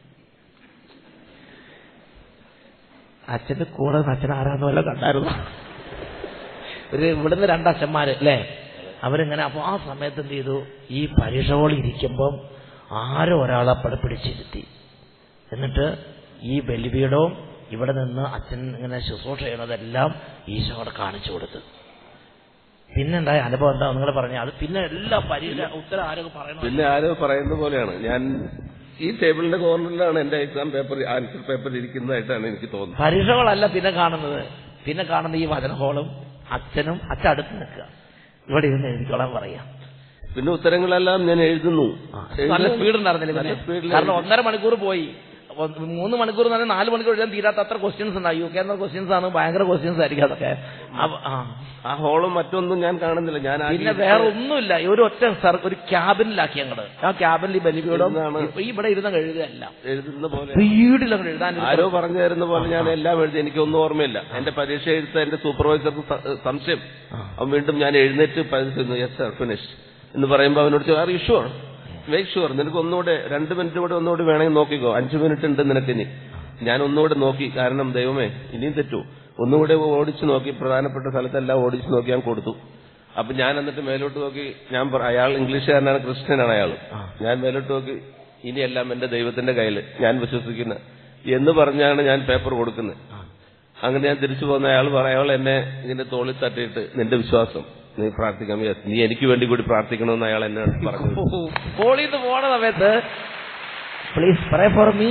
അച്ഛന്റെ കൂടെ നിന്ന് അച്ഛൻ ആരാന്ന് വല്ല കണ്ടായിരുന്നു ഒരു ഇവിടുന്ന് രണ്ടച്ഛന്മാര് അല്ലേ അവരിങ്ങനെ അപ്പൊ ആ സമയത്ത് എന്ത് ചെയ്തു ഈ പരീക്ഷ ഹോളിൽ ഇരിക്കുമ്പം ആരോ ഒരാളെ പട പിടിച്ചിരുത്തി എന്നിട്ട് ഈ ബലിപീഠവും ഇവിടെ നിന്ന് അച്ഛൻ ഇങ്ങനെ ശുശ്രൂഷ ചെയ്യണതെല്ലാം ഈശോ അവിടെ കാണിച്ചു കൊടുത്തു പിന്നെ ഉണ്ടായ അനുഭവം എന്താ നിങ്ങൾ പറഞ്ഞു അത് പിന്നെ എല്ലാ പരീക്ഷ ഉത്തരം ആരൊക്കെ പറയണം പിന്നെ ആരോ പറയുന്ന പോലെയാണ് ഞാൻ ഈ ടേബിളിന്റെ കോർണറിലാണ് എന്റെ എക്സാം പേപ്പർ ആൻസർ പേപ്പർ ഇരിക്കുന്നതായിട്ടാണ് എനിക്ക് തോന്നുന്നത് പരീക്ഷകളല്ല പിന്നെ കാണുന്നത് പിന്നെ കാണുന്ന ഈ വചന ഹോളും അച്ഛനും അച്ഛൻ അടുത്ത് നിൽക്കുക ഇവിടെ ഇരുന്ന് എഴുതിക്കോളാൻ പറയാം പിന്നെ ഉത്തരങ്ങളെല്ലാം ഞാൻ എഴുതുന്നു നല്ല സ്പീഡ് ഉണ്ടായിരുന്നില്ല നല്ല പിന്നെ സ്പീഡിൽ കാരണം ഒന്നര മണിക്കൂർ പോയി ഒന്ന് മൂന്ന് മണിക്കൂർ എന്ന് പറഞ്ഞാൽ നാല് മണിക്കൂർ എഴുതാൻ തീരാത്ത അത്ര ക്വസ്റ്റ്യൻസ് ഉണ്ടാവും യു കെ എന്ന ക്വസ്റ്റ്യൻസ് ആണ് ഭയങ്കര ക്വസ്റ്റ്യൻസ് ആയിരിക്കും അതൊക്കെ അപ്പൊ, ആ. ആ ഹോളും മറ്റൊന്നും ഞാൻ കാണുന്നില്ല ഞാൻ ആ പിന്നെ ഈ- വേറെ ഒന്നുമില്ല ഈ ഒരു ഒറ്റ സർ ഒരു ക്യാബിനിലാക്കി അങ്ങോട്ട് ആ ക്യാബിനിൽ ഈ ബലിപീഠം ഇരുന്നാണ് ഇപ്പൊ ഈ ഇവിടെ ഇരുന്ന് എഴുതുകയല്ല എഴുതുന്ന പോലെ സ്പീഡിൽ അങ്ങോട്ട് എഴുതാൻ ഒരു- ആരോ പറഞ്ഞു തരുന്ന പോലെ ഞാൻ എല്ലാം എഴുതി എനിക്കൊന്നും ഓർമ്മയില്ല എന്റെ പരീക്ഷ എഴുത്ത എന്റെ സൂപ്പർവൈസർക്ക് സ- സംശയം അവൻ വീണ്ടും ഞാൻ എഴുന്നേറ്റ് യെസ് സർ ഫിനിഷ് എന്ന് പറയുമ്പോൾ അവനോട് are you sure make sure നിനക്ക് ഒന്നുകൂടെ രണ്ട് മിനിറ്റ് കൂടെ ഒന്നുകൂടി വേണമെങ്കിൽ നോക്കിക്കോ അഞ്ചു മിനിറ്റ് ഉണ്ട് നിനക്ക് ഇനി ഞാൻ ഒന്നുകൂടെ നോക്കി കാരണം ദൈവമേ ഇനിയും തെറ്റു ഒന്നുകൂടെ ഓടിച്ചു നോക്കി പ്രധാനപ്പെട്ട സ്ഥലത്തെല്ലാം ഓടിച്ചു നോക്കി ഞാൻ കൊടുത്തു അപ്പൊ ഞാൻ എന്നിട്ട് മേലോട്ട് നോക്കി ഞാൻ പറ- അയാൾ ഇംഗ്ലീഷുകാരനാണ് ക്രിസ്ത്യനാണ് അയാൾ ഞാൻ മേലോട്ട് നോക്കി ഇനിയെല്ലാം എന്റെ ദൈവത്തിന്റെ കയ്യിൽ ഞാൻ വിശ്വസിക്കുന്ന എന്ന് പറഞ്ഞാണ് ഞാൻ പേപ്പർ കൊടുക്കുന്നത് അങ്ങനെ ഞാൻ തിരിച്ചു പോകുന്ന അയാൾ പറ- അയാൾ എന്നെ ഇങ്ങനെ തോളിൽ തട്ടിയിട്ട് നിന്റെ വിശ്വാസം നീ പ്രാർത്ഥിക്കാം Yes, നീ എനിക്ക് വേണ്ടി കൂടി പ്രാർത്ഥിക്കണമെന്ന് അയാൾ എന്നെ പറഞ്ഞു ഹോളിൽ നിന്ന് പോണ സമയത്ത് പ്ലീസ് പ്രേ ഫോർ മീ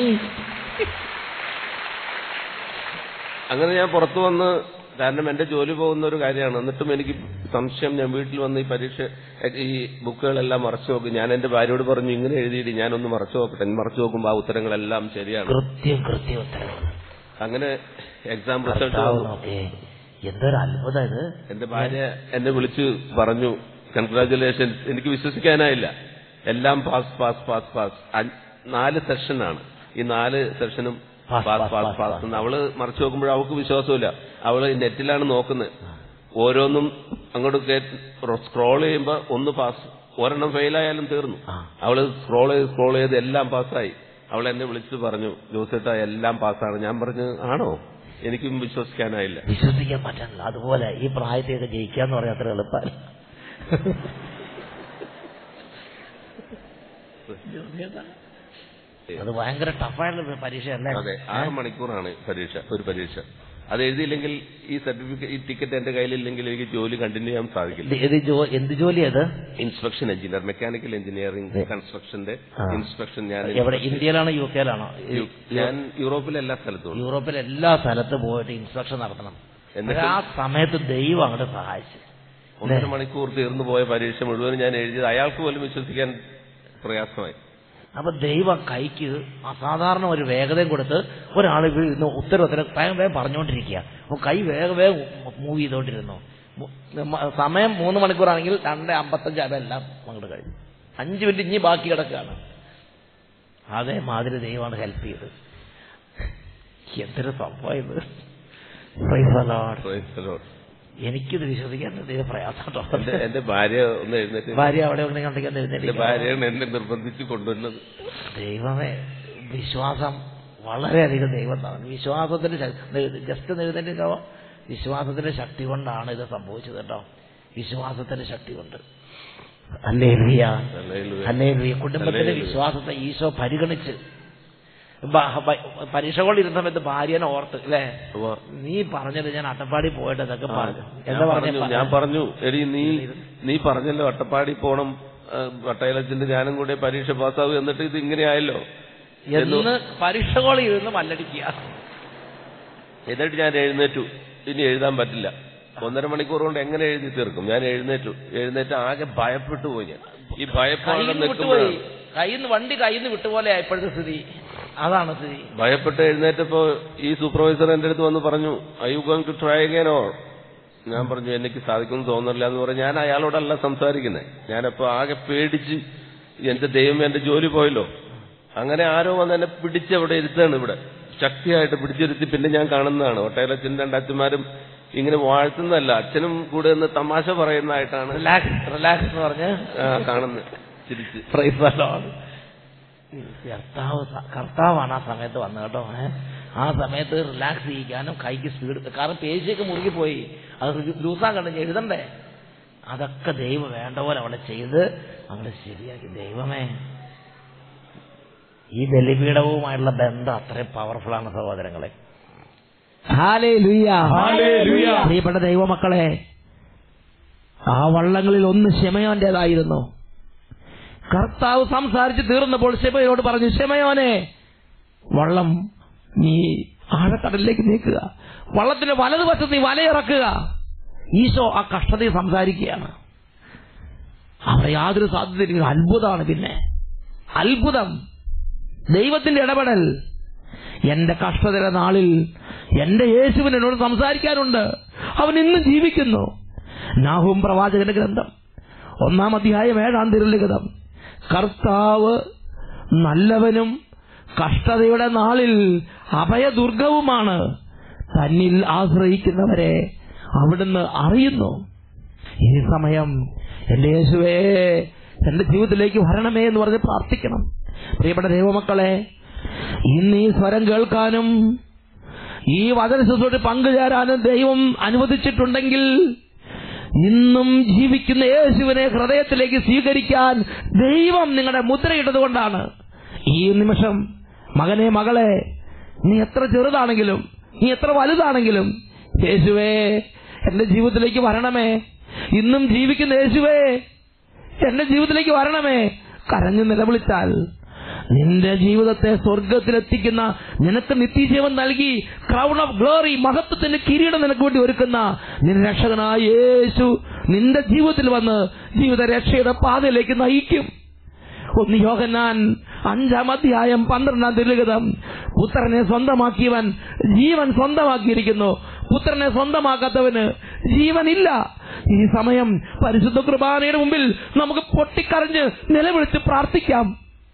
അങ്ങനെ ഞാൻ പുറത്തു വന്ന് കാരണം എന്റെ ജോലി പോകുന്ന ഒരു കാര്യമാണ് എന്നിട്ടും എനിക്ക് സംശയം ഞാൻ വീട്ടിൽ വന്ന് ഈ പരീക്ഷ ഈ ബുക്കുകളെല്ലാം മറച്ചു നോക്കി ഞാൻ എന്റെ ഭാര്യയോട് പറഞ്ഞു ഇങ്ങനെ എഴുതിയിട്ട് ഞാനൊന്ന് മറച്ചു നോക്കട്ടെ മറച്ചു നോക്കുമ്പോൾ ആ ഉത്തരങ്ങളെല്ലാം ശരിയാണ് കൃത്യം കൃത്യം ഉത്തരവ് അങ്ങനെ എക്സാം റിസൾട്ട് കർത്താവ് വന്നു നോക്കേ എന്തൊരു അത്ഭുതം ഇത് എന്റെ ഭാര്യ എന്നെ വിളിച്ച് പറഞ്ഞു കൺഗ്രാചുലേഷൻസ് എനിക്ക് വിശ്വസിക്കാനായില്ല എല്ലാം പാസ് പാസ് പാസ് പാസ് അഞ്ച്- നാല് സെഷനാണ് ഈ നാല് സെഷനും pass, pass pass, pass pass, pass pass. എന്ന് അവള് മറിച്ചു നോക്കുമ്പോൾ അവൾക്ക് വിശ്വാസമില്ല അവള് നെറ്റിലാണ് നോക്കുന്നത് ഓരോന്നും അങ്ങോട്ട് സ്ക്രോൾ ചെയ്യുമ്പോ ഒന്ന് പാസ് ഒരെണ്ണം ഫെയിലായാലും തീർന്നു ആ. അവള് സ്ക്രോൾ ചെയ്ത് സ്ക്രോൾ ചെയ്ത് എല്ലാം പാസ്സായി അവൾ എന്നെ വിളിച്ച് പറഞ്ഞു ജോസേട്ട എല്ലാം പാസ്സാണ് ഞാൻ പറഞ്ഞു ആണോ എനിക്കും വിശ്വസിക്കാനായില്ല വിശ്വസിക്കാൻ പറ്റണില്ല അതുപോലെ ഈ പ്രായത്തെയൊക്കെ ജയിക്കാന്ന് പറയാൻ അത്ര എളുപ്പമല്ല അത് ഭയങ്കര ടഫായിട്ടുള്ള പരീക്ഷയല്ലേ അതെ ആറ് മണിക്കൂറാണ് പരീക്ഷ ഒരു പരീക്ഷ അത് എഴുതിയില്ലെങ്കിൽ ഈ സർട്ടിഫിക്കറ്റ് ഈ ടിക്കറ്റ് എന്റെ കയ്യിലില്ലെങ്കിൽ എനിക്ക് ജോലി കണ്ടിന്യൂ ചെയ്യാൻ സാധിക്കില്ല ഇത് ഇത് ജോ- എന്ത് ജോലിയാ ഇത് ഇൻസ്പെക്ഷൻ എഞ്ചിനീയർ മെക്കാനിക്കൽ എഞ്ചിനീയറിംഗ് കൺസ്ട്രക്ഷന്റെ ആ. ഇൻസ്പെക്ഷൻ ഞാൻ എവിടെ ഇന്ത്യയിലാണോ യു കെയിലാണോ യു- ഞാൻ യൂറോപ്പിലെ എല്ലാ സ്ഥലത്തും ഉണ്ട്. യൂറോപ്പിൽ എല്ലാ സ്ഥലത്ത് പോയിട്ട് ഇൻസ്പെക്ഷൻ നടത്തണം എന്നിട്ട് ആ സമയത്ത് ദൈവം അങ്ങോട്ട് സഹായിച്ചു ഒന്നര മണിക്കൂർ തീർന്നു പോയ പരീക്ഷ മുഴുവൻ ഞാൻ എഴുതിയത് അയാൾക്ക് പോലും വിശ്വസിക്കാൻ പ്രയാസമായി അപ്പൊ ദൈവം കൈക്ക് അസാധാരണ ഒരു വേഗതയും കൊടുത്ത് ഒരാൾ ഇന്ന് ഉത്തരം ഉത്തരം വേഗം വേഗം പറഞ്ഞുകൊണ്ടിരിക്കുക അപ്പൊ കൈ വേഗം വേഗം മൂവ് ചെയ്തോണ്ടിരുന്നു മു- മ- സമയം മൂന്ന് മണിക്കൂറാണെങ്കിൽ രണ്ട് അമ്പത്തഞ്ച് അതെല്ലാം അങ്ങോട്ട് കഴിഞ്ഞു അഞ്ച് മിനിറ്റ് ഇനി ബാക്കി കിടക്കുകയാണ് അതേമാതിരി ദൈവമാണ് ഹെൽപ്പ് ചെയ്തത് എന്തൊരു സംഭവം ഇത് Praise the Lord. Praise the Lord. എനിക്കിത് വിശ്വസിക്കാൻ ഇത് പ്രയാസം കേട്ടോ എന്റെ എന്റെ ഭാര്യ ഒന്ന് എഴുന്നേറ്റ് ഭാര്യ അവിടെ ഉണ്ടെങ്കിൽ ഉണ്ടെങ്കിൽ എന്റെ എഴുന്നേറ്റ് ഭാര്യയാണ് എന്നെ നിർബന്ധിച്ച് കൊണ്ടുവന്നത് ദൈവമേ വിശ്വാസം വളരെയധികം ദൈവം തന്നു വിശ്വാസത്തിന്റെ ജസ്റ്റ് എഴുന്നേറ്റിട്ടോ വിശ്വാസത്തിന്റെ ശക്തി കൊണ്ടാണ് ഇത് സംഭവിച്ചത് കേട്ടോ വിശ്വാസത്തിന്റെ ശക്തി കൊണ്ട് അല്ലേ ഹല്ലേലൂയ. അല്ലേ കുടുംബത്തിന്റെ ഹല്ലേലൂയ. വിശ്വാസത്തെ ഈശോ പരിഗണിച്ച് ബ- ബ- പരീക്ഷകൾ ഇരുന്ന സമയത്ത് ഭാര്യനെ ഓർത്ത് അല്ലേ ഉവ്വ. നീ പറഞ്ഞത് ഞാൻ അട്ടപ്പാടി പോയിട്ട് ഇതൊക്കെ ആ, പറഞ്ഞു ഞാൻ എന്താ പറഞ്ഞു പറഞ്ഞ ഞാൻ പറഞ്ഞു എടി നീ നീ പറഞ്ഞല്ലോ അട്ടപ്പാടി പോണം വട്ടയിലച്ചന്റെ ഞാനും കൂടെ പരീക്ഷ പാസ്സാവും എന്നിട്ട് ഇത് ഇങ്ങനെ ആയല്ലോ എന്ന് പരീക്ഷകൾ ഇരുന്ന് മല്ലടിക്കുക എന്നിട്ട് ഞാൻ എഴുന്നേറ്റു ഇനി എഴുതാൻ പറ്റില്ല ഒന്നര മണിക്കൂർ കൊണ്ട് എങ്ങനെ എഴുതി തീർക്കും ഞാൻ എഴുന്നേറ്റു എഴുന്നേറ്റ് ആകെ ഭയപ്പെട്ടു പോയി ഞാൻ ഈ ഭയപ്പാട് കയ്യിൽ നിന്ന് നിൽക്കുമ്പോഴാണ് വിട്ടുപോയി കയ്യിൽ നിന്ന് വണ്ടി കയ്യിൽ നിന്ന് വിട്ടുപോലെ ഇപ്പോഴത്തെ സ്ഥിതി അതാണ് സ്ഥിതി ഭയപ്പെട്ട് എഴുന്നേറ്റപ്പോ ഈ സൂപ്പർവൈസർ എന്റെ അടുത്ത് വന്ന് പറഞ്ഞു I you going to try again or ഞാൻ പറഞ്ഞു എനിക്ക് സാധിക്കുമെന്ന് തോന്നുന്നില്ല എന്ന് പറഞ്ഞ് ഞാൻ അയാളോടല്ല സംസാരിക്കുന്നത് ഞാനപ്പോ ആകെ പേടിച്ച് എന്റെ ദൈവം എന്റെ ജോലി പോയല്ലോ അങ്ങനെ ആരോ വന്ന് എന്നെ പിടിച്ച് അവിടെ ഇരുത്താണ് ഇവിടെ ശക്തിയായിട്ട് പിടിച്ചിരുത്തി പിന്നെ ഞാൻ കാണുന്നതാണ് ഒട്ടേലച്ഛൻ രണ്ട് അച്ഛന്മാരും ഇങ്ങനെ വാഴ്ത്തുന്നതല്ല അച്ഛനും കൂടെ നിന്ന് തമാശ പറയുന്നതായിട്ടാണ് റിലാക്സ് റിലാക്സ് എന്ന് പറഞ്ഞ് ആ, കാണുന്നത് ചിരിച്ച് Praise the Lord. കർത്താവ് സ- കർത്താവാണ് ആ സമയത്ത് വന്നത് കേട്ടോ ഏ? ആ സമയത്ത് റിലാക്സ് ചെയ്യിക്കാനും കൈക്ക് സ്പീഡ് കാരണം പേശിയൊക്കെ മുറുകിപ്പോയി അത് ലൂസാൻ കണ്ടു എഴുതണ്ടേ അതൊക്കെ ദൈവം വേണ്ട പോലെ അവിടെ ചെയ്ത് അവിടെ ശരിയാക്കി ദൈവമേ ഈ ബലിപീഠവുമായിട്ടുള്ള ബന്ധം അത്രയും പവർഫുൾ ആണ് സഹോദരങ്ങളെ ഹാലേലൂയ. ഹാലേലൂയ. പ്രിയപ്പെട്ട ദൈവമക്കളെ ആ വള്ളങ്ങളിൽ ഒന്ന് ശമയോന്റേതായിരുന്നു കർത്താവ് സംസാരിച്ച് തീർന്നപ്പോൾ ശമയോട് പറഞ്ഞു ശമയോനെ വള്ളം നീ ആഴക്കടലിലേക്ക് നീക്കുക വള്ളത്തിന്റെ വലതുവശത്ത് നീ വലയിറക്കുക ഈശോ ആ കഷ്ടതയിൽ സംസാരിക്കുകയാണ് അവിടെ യാതൊരു സാധ്യതയില്ല അത്ഭുതമാണ് പിന്നെ അത്ഭുതം ദൈവത്തിന്റെ ഇടപെടൽ എന്റെ കഷ്ടതയുടെ നാളിൽ എന്റെ യേശുവിന് എന്നോട് സംസാരിക്കാനുണ്ട് അവൻ ഇന്നും ജീവിക്കുന്നു നാഹും പ്രവാചകന്റെ ഗ്രന്ഥം ഒന്നാം അധ്യായം ഏഴാം തിരുലിഖിതം കർത്താവ് നല്ലവനും കഷ്ടതയുടെ നാളിൽ അഭയദുർഗവുമാണ് തന്നിൽ ആശ്രയിക്കുന്നവരെ അവിടുന്ന് അറിയുന്നു ഈ സമയം എന്റെ യേശുവേ എന്റെ ജീവിതത്തിലേക്ക് വരണമേ എന്ന് പറഞ്ഞ് പ്രാർത്ഥിക്കണം പ്രിയപ്പെട്ട ദൈവമക്കളെ ഇന്ന് ഈ സ്വരം കേൾക്കാനും ഈ വചന ശുശ്രൂഷ പങ്കുചേരാനും ദൈവം അനുവദിച്ചിട്ടുണ്ടെങ്കിൽ ഇന്നും ജീവിക്കുന്ന യേശുവിനെ ഹൃദയത്തിലേക്ക് സ്വീകരിക്കാൻ ദൈവം നിങ്ങളുടെ മുദ്രയിട്ടതുകൊണ്ടാണ് ഈ നിമിഷം മകനെ മകളെ നീ എത്ര ചെറുതാണെങ്കിലും നീ എത്ര വലുതാണെങ്കിലും യേശുവേ എന്റെ ജീവിതത്തിലേക്ക് വരണമേ ഇന്നും ജീവിക്കുന്ന യേശുവേ എന്റെ ജീവിതത്തിലേക്ക് വരണമേ കരഞ്ഞു നിലവിളിച്ചാൽ നിന്റെ ജീവിതത്തെ സ്വർഗത്തിലെത്തിക്കുന്ന നിനക്ക് നിത്യജീവൻ നൽകി ക്രൗൺ ഓഫ് ഗ്ലോറി മഹത്വത്തിന്റെ കിരീടം നിനക്ക് വേണ്ടി ഒരുക്കുന്ന നിന്റെ രക്ഷകനായ യേശു നിന്റെ ജീവിതത്തിൽ വന്ന് ജീവിത രക്ഷയുടെ പാതയിലേക്ക് നയിക്കും ഒന്ന് യോഹന്നാൻ അഞ്ചാം അധ്യായം പന്ത്രണ്ടാം തിരുലിഖിതം പുത്രനെ സ്വന്തമാക്കിയവൻ ജീവൻ സ്വന്തമാക്കിയിരിക്കുന്നു പുത്രനെ സ്വന്തമാക്കാത്തവന് ജീവനില്ല ഈ സമയം പരിശുദ്ധ കുർബാനയുടെ മുമ്പിൽ നമുക്ക് പൊട്ടിക്കരഞ്ഞ് നിലവിളിച്ച് പ്രാർത്ഥിക്കാം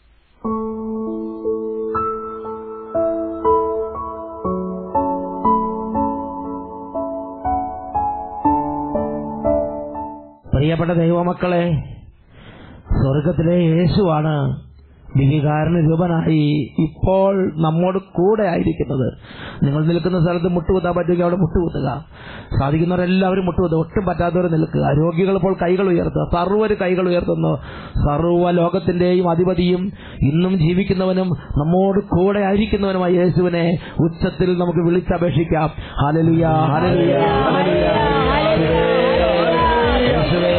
പ്രിയപ്പെട്ട ദൈവമക്കളെ സ്വർഗത്തിലെ യേശുവാണ് വികാരണ രൂപനായി ഇപ്പോൾ നമ്മോട് കൂടെ ആയിരിക്കുന്നത് നിങ്ങൾ നിൽക്കുന്ന സ്ഥലത്ത് മുട്ടുകുത്താൻ പറ്റുമെങ്കിൽ അവിടെ മുട്ടുകുത്തുക സാധിക്കുന്നവരെല്ലാവരും മുട്ടുകുത്തുക ഒട്ടും പറ്റാത്തവർ നിൽക്കുക രോഗികൾ ഇപ്പോൾ കൈകൾ ഉയർത്തുക സർവ്വര് കൈകൾ ഉയർത്തുന്നു സർവ്വ ലോകത്തിന്റെയും അധിപതിയും ഇന്നും ജീവിക്കുന്നവനും നമ്മോട് കൂടെ ആയിരിക്കുന്നവനുമായ യേശുവിനെ ഉച്ചത്തിൽ നമുക്ക് വിളിച്ചപേക്ഷിക്കാം ഹലലിയ ഹലലിയ ഹലലിയ യേശുവേ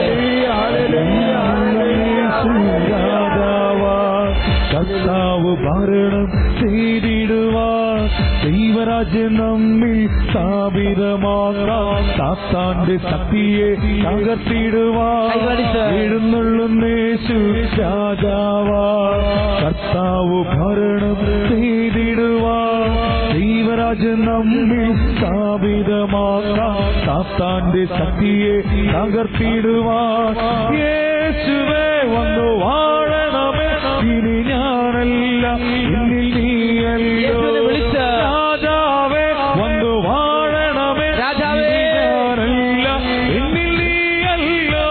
കർത്താവ് ഭരണം ചെയ്തിടുവാൻ ദൈവരാജ്യം നമ്മിൽ സ്ഥാപിതമാക്കാം സാത്താന്റെ ശക്തിയെ തകർത്തിടുവാൻ കൈവടിച്ച്. എഴുന്നള്ളുന്നേശു രാജാവാ കർത്താവ് ഭരണം ചെയ്തിടുവാൻ ദൈവരാജ്യം നമ്മിൽ സ്ഥാപിതമാക്കാം സാത്താന്റെ ശക്തിയെ തകർത്തിടുവാൻ യേശുവേ വന്നു വാഴണമേ ഇനി ഞാനല്ല എന്നിൽ നീയല്ലോ യേശുവിനെ വിളിച്ച്. രാജാവേ വന്നു വാഴണമേ രാജാവേ. ഇനി ഞാനല്ല എന്നിൽ നീയല്ലോ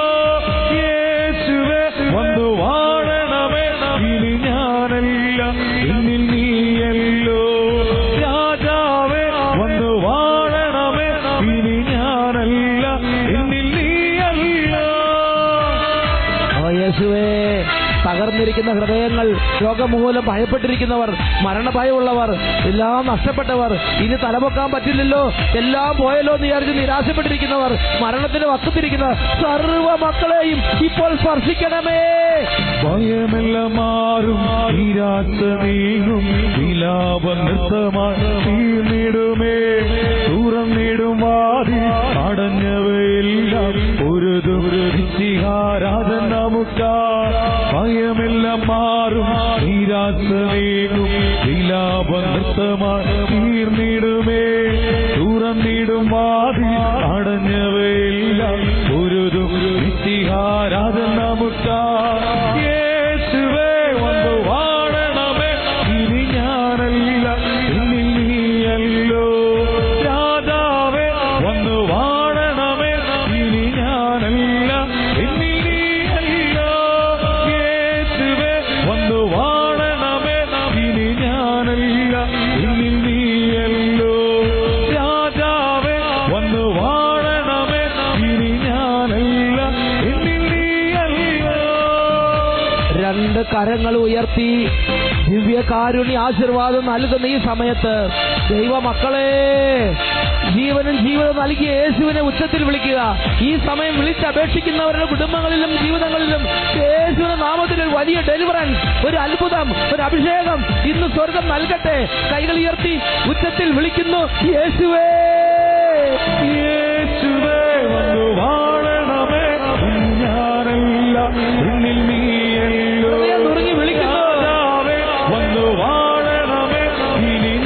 യേശുവേ വന്നു വാഴണമേ ഇനി ഞാനല്ല എന്നിൽ നീയല്ലോ രാജാവേ വന്നു വാഴണമേ ഇനി ഞാനല്ല എന്നിൽ നീയല്ലോ ഓ യേശുവേ തകർന്നിരിക്കുന്ന ഹൃദയങ്ങൾ രോഗമൂലം ഭയപ്പെട്ടിരിക്കുന്നവർ മരണഭയമുള്ളവർ എല്ലാം നഷ്ടപ്പെട്ടവർ ഇനി തലപൊക്കാൻ പറ്റില്ലല്ലോ എല്ലാം പോയല്ലോ എന്ന് വിചാരിച്ച് നിരാശപ്പെട്ടിരിക്കുന്നവർ മരണത്തിന് വക്കത്തിരിക്കുന്നവർ സർവ മക്കളെയും ഇപ്പോൾ സ്പർശിക്കണമേ ഭയമെല്ലാം മാറും തീരാത്ത നീങ്ങും വിലാപ നൃത്തമായി തീർന്നിടുമേ തുറന്നിടും വാതി അടഞ്ഞവയെല്ലാം ഒരു ദുരിഹാരാധൻ നമുക്കാ ഭയമെല്ലാം മാറും തീരാത്ത നീങ്ങും വിലാപ നൃത്തമായി തീർന്നിടുമേ തുറന്നിടും വാതി അടഞ്ഞവയെല്ലാം ഒരു ദുരിഹാരാധൻ നമുക്കാ യേശുവേ വന്നു വാഴണമേ ഇനി ഞാനല്ല എന്നിൽ നീയല്ലോ രാജാവേ വന്നു വാഴണമേ ഇനി ഞാനല്ല എന്നിൽ നീയല്ലോ യേശുവേ വന്നു വാഴണമേ ഇനി ഞാനല്ല എന്നിൽ നീയല്ലോ രാജാവേ വന്നു വാഴണമേ ഇനി ഞാനല്ല എന്നിൽ നീയല്ലോ രണ്ട് കരങ്ങൾ ഉയർത്തി ദിവ്യകാരുണ്യ ആശീർവാദം നൽകുന്ന ഈ സമയത്ത് ദൈവമക്കളെ ജീവനും ജീവിതം നൽകിയ യേശുവിനെ ഉച്ചത്തിൽ വിളിക്കുക ഈ സമയം വിളിച്ചപേക്ഷിക്കുന്നവരുടെ കുടുംബങ്ങളിലും ജീവിതങ്ങളിലും യേശുവിന്റെ നാമത്തിൽ ഒരു വലിയ ഡെലിവറൻസ് ഒരു അത്ഭുതം ഒരു അഭിഷേകം ഇന്ന് സ്വർഗം നൽകട്ടെ കൈകൾ ഉയർത്തി ഉച്ചത്തിൽ വിളിക്കുന്നു യേശുവേ യേശുവേ വന്നു വാഴണമേ ഞാനല്ല എന്നിൽ നീയല്ലോ ഹൃദയം നുറുങ്ങി വിളിക്കുന്നു. രാജാവേ വന്നു വാഴണമേ ഇനി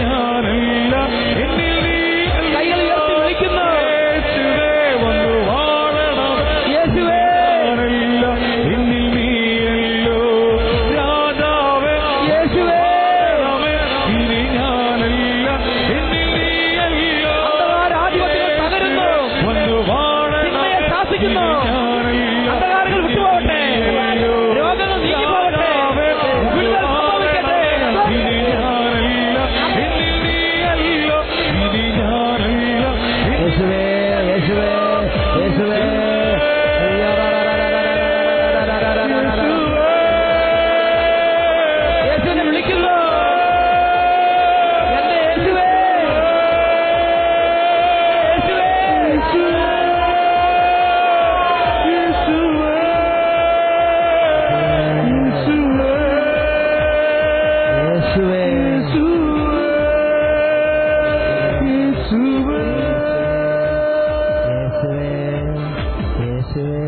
യേശുവേ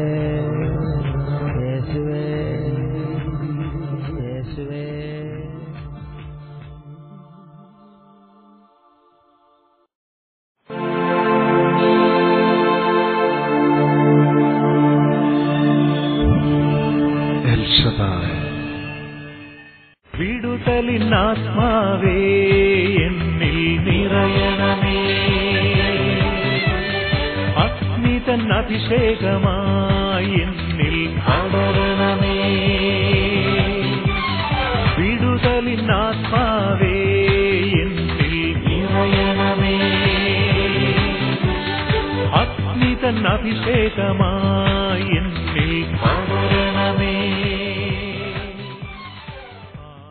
യേശുവേ യേശുവേ വിടുതലിനാത്മാവേ എന്നിൽ നിറയണമേ അഗ്നി തൻ അഭിഷേകമായി എന്നിൽ പടരണമേ വിടുതലിനാത്മാവേ എന്നിൽ നിറയണമേ അഗ്നി തൻ അഭിഷേകമായി എന്നിൽ പടരണമേ